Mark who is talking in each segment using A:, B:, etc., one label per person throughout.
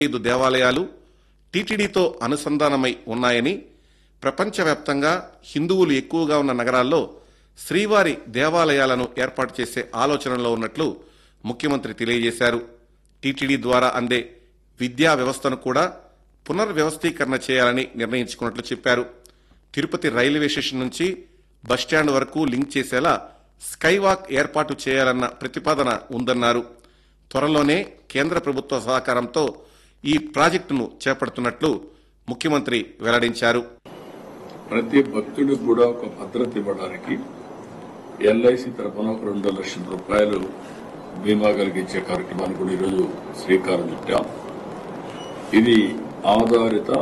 A: ఐదు దేవాలయాలు టీటీడీతో అనుసంధానమై ఉన్నాయని ప్రపంచవ్యాప్తంగా హిందువులు ఎక్కువగా ఉన్న నగరాల్లో శ్రీవారి దేవాలయాలను ఏర్పాటు చేసే ఆలోచనలో ఉన్నట్లు ముఖ్యమంత్రి తెలియజేశారు టీటీడీ ద్వారా అందే విద్యా వ్యవస్థను కూడా పునర్వ్యవస్థీకరణ చేయాలని నిర్ణయించుకున్నట్లు చెప్పారు తిరుపతి రైల్వే స్టేషన్ నుంచి బస్టాండ్ వరకు లింక్ చేసేలా స్కైవాక్ ఏర్పాటు చేయాలన్న ప్రతిపాదన ఉందన్నారు త్వరలోనే కేంద్ర ప్రభుత్వ సహకారంతో ఈ ప్రాజెక్టును చేపడుతున్నట్లు ముఖ్యమంత్రి వెల్లడించారు
B: ప్రతి భక్తుడికి కూడా ఒక భద్రత ఇవ్వడానికి ఎల్ఐసి తరఫున ఒక రెండు లక్షల రూపాయలు బీమా కలిగించే కార్యక్రమాన్ని కూడా ఈరోజు శ్రీకారం చుట్టాం ఇది ఆధారిత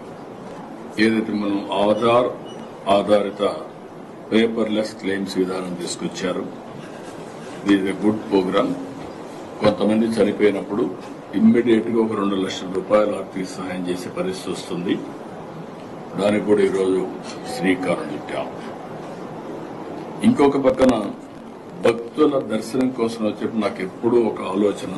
B: ఏదైతే మనం ఆధార్ ఆధారిత పేపర్లెస్ క్లెయిమ్స్ విధానం తీసుకొచ్చారు ఇది గుడ్ ప్రోగ్రామ్ కొంతమంది చనిపోయినప్పుడు ఇమ్మీడియట్ గా ఒక రెండు లక్షల రూపాయల ఆర్థిక సహాయం చేసే పరిస్థితి వస్తుంది దానికి కూడా ఈరోజు శ్రీకారం చుట్టాం ఇంకొక పక్కన భక్తుల దర్శనం కోసం వచ్చేప్పుడు నాకు ఎప్పుడూ ఒక ఆలోచన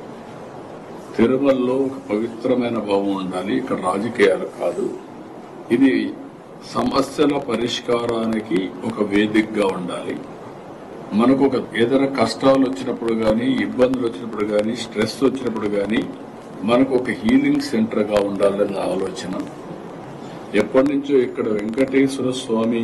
B: తిరుమలలో ఒక పవిత్రమైన భావం ఉండాలి ఇక్కడ రాజకీయాలు కాదు ఇది సమస్యల పరిష్కారానికి ఒక వేదికగా ఉండాలి మనకు ఒక ఏదైనా కష్టాలు వచ్చినప్పుడు గాని ఇబ్బందులు వచ్చినప్పుడు గాని స్ట్రెస్ వచ్చినప్పుడు గాని మనకు ఒక హీలింగ్ సెంటర్ గా ఉండాలన్న ఆలోచన ఎప్పటి నుంచో ఇక్కడ వెంకటేశ్వర స్వామి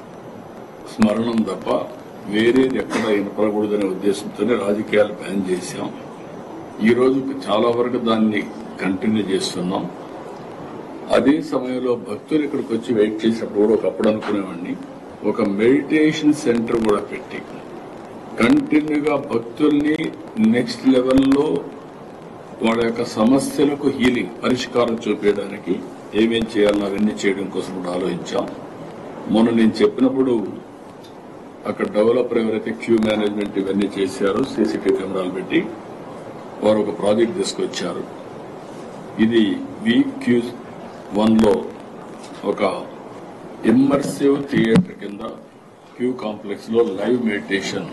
B: స్మరణం తప్ప వేరేది ఎక్కడ వినపడకూడదనే ఉద్దేశంతోనే రాజకీయాలు బ్యాన్ చేశాం ఈ రోజు చాలా వరకు దాన్ని కంటిన్యూ చేస్తున్నాం అదే సమయంలో భక్తులు ఇక్కడికి వచ్చి వెయిట్ చేసినప్పుడు కూడా ఒకప్పుడు అనుకునేవాడిని ఒక మెడిటేషన్ సెంటర్ కూడా పెట్టి కంటిన్యూగా భక్తుల్ని నెక్స్ట్ లెవెల్లో వాళ్ళ యొక్క సమస్యలకు హీలింగ్ పరిష్కారం చూపించడానికి ఏమేం చేయాలో అవన్నీ చేయడం కోసం కూడా ఆలోచించాం మొన్న నేను చెప్పినప్పుడు అక్కడ డెవలపర్ ఎవరైతే క్యూ మేనేజ్మెంట్ ఇవన్నీ చేశారో సీసీటీవీ కెమెరాలు పెట్టి వారు ఒక ప్రాజెక్ట్ తీసుకొచ్చారు ఇది క్యూ వన్ లో ఒక ఇమ్మర్సివ్ థియేటర్ కింద క్యూ కాంప్లెక్స్ లో లైవ్ మెడిటేషన్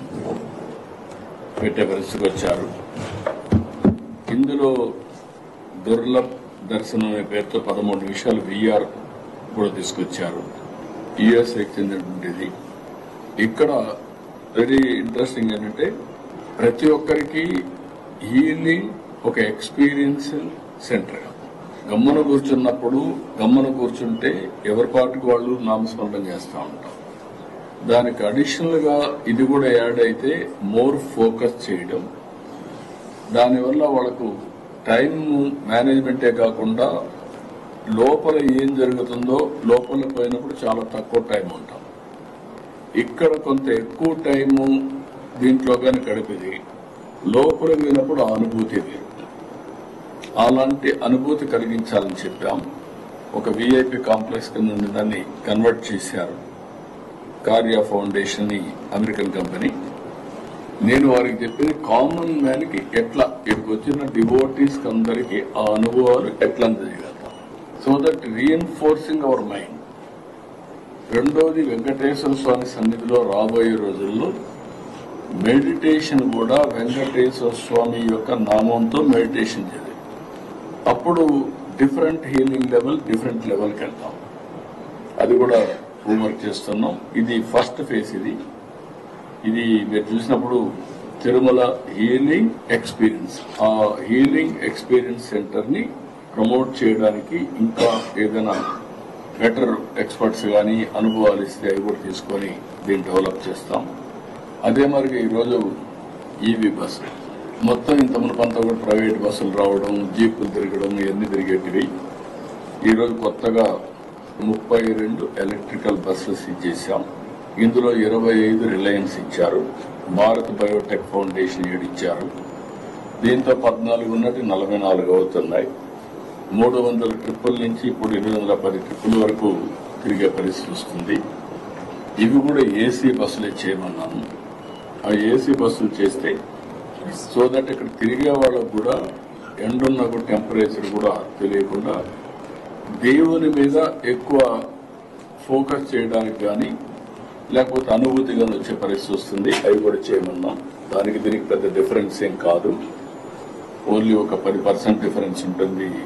B: పెట్టే పరిస్థితికి వచ్చారు ఇందులో దుర్లభ్ దర్శనం అనే పేరుతో పదమూడు నిమిషాలు విఆర్ కూడా తీసుకొచ్చారు యుఎస్ఏకి చెందినటువంటిది ఇక్కడ వెరీ ఇంట్రెస్టింగ్ ఏంటంటే ప్రతి ఒక్కరికి హీలింగ్ ఒక ఎక్స్పీరియన్స్ సెంటర్ గమ్మన కూర్చున్నప్పుడు గమ్మన కూర్చుంటే ఎవరి పాటికి వాళ్ళు నామస్మరణం చేస్తూ ఉంటాం దానికి అడిషనల్ గా ఇది కూడా యాడ్ అయితే మోర్ ఫోకస్ చేయడం దానివల్ల వాళ్ళకు టైం మేనేజ్మెంటే కాకుండా లోపల ఏం జరుగుతుందో లోపల పోయినప్పుడు చాలా తక్కువ టైం ఉంటాం ఇక్కడ కొంత ఎక్కువ టైము దీంట్లో కానీ గడిపేది లోపల పోయినప్పుడు ఆ అనుభూతి వేరు అలాంటి అనుభూతి కలిగించాలని చెప్పాం ఒక విఐపి కాంప్లెక్స్ కింద ఉన్న దాన్ని కన్వర్ట్ చేశారు కార్యా ఫౌండేషన్ ని అమెరికన్ కంపెనీ నేను వారికి చెప్పింది కామన్ మ్యాన్ కి ఎట్లా ఇక్కడికి వచ్చిన డివోటీస్ అందరికి ఆ అనుభవాలు ఎట్లా అందజేయగలుగుతాం so that reinforcing our mind రెండోది వెంకటేశ్వర స్వామి సన్నిధిలో రాబోయే రోజుల్లో మెడిటేషన్ కూడా వెంకటేశ్వర స్వామి యొక్క నామంతో మెడిటేషన్ చేయాలి అప్పుడు డిఫరెంట్ హీలింగ్ లెవెల్ డిఫరెంట్ లెవెల్కి వెళ్తాం అది కూడా హోంవర్క్ చేస్తున్నాం ఇది ఫస్ట్ ఫేజ్ ఇది ఇది మీరు చూసినప్పుడు తిరుమల హీలింగ్ ఎక్స్పీరియన్స్ ఆ హీలింగ్ ఎక్స్పీరియన్స్ సెంటర్ ని ప్రమోట్ చేయడానికి ఇంకా ఏదైనా బెటర్ ఎక్స్పర్ట్స్ కానీ అనుభవాలు ఇస్తే అవి కూడా తీసుకొని దీన్ని డెవలప్ చేస్తాం అదే మరి ఈరోజు ఈవీ బస్సు మొత్తం ఇంత మునుపంతా కూడా ప్రైవేట్ బస్సులు రావడం జీపులు తిరగడం ఇవన్నీ తిరిగేటివి ఈరోజు కొత్తగా ముప్పై రెండు ఎలక్ట్రికల్ బస్సెస్ ఇచ్చేసాం ఇందులో ఇరవై ఐదు రిలయన్స్ ఇచ్చారు భారత్ బయోటెక్ ఫౌండేషన్ ఏడు ఇచ్చారు దీంతో పద్నాలుగు ఉన్నట్టు నలభై నాలుగు అవుతున్నాయి మూడు వందల ట్రిప్పుల నుంచి ఇప్పుడు ఎనిమిది వందల పది ట్రిప్పుల వరకు తిరిగే పరిస్థితి వస్తుంది ఇవి కూడా ఏసీ బస్సులే చేయమన్నాను ఆ ఏసీ బస్సులు చేస్తే సో దట్ ఇక్కడ తిరిగే వాళ్ళకు కూడా ఎండున్న కూడా టెంపరేచర్ కూడా తెలియకుండా దేవుని మీద ఎక్కువ ఫోకస్ చేయడానికి కానీ లేకపోతే అనుభూతిగా వచ్చే పరిస్థితి వస్తుంది అవి కూడా చేయమన్నాం దానికి దీనికి పెద్ద డిఫరెన్స్ ఏం కాదు ఓన్లీ ఒక పది పర్సెంట్ డిఫరెన్స్ ఉంటుంది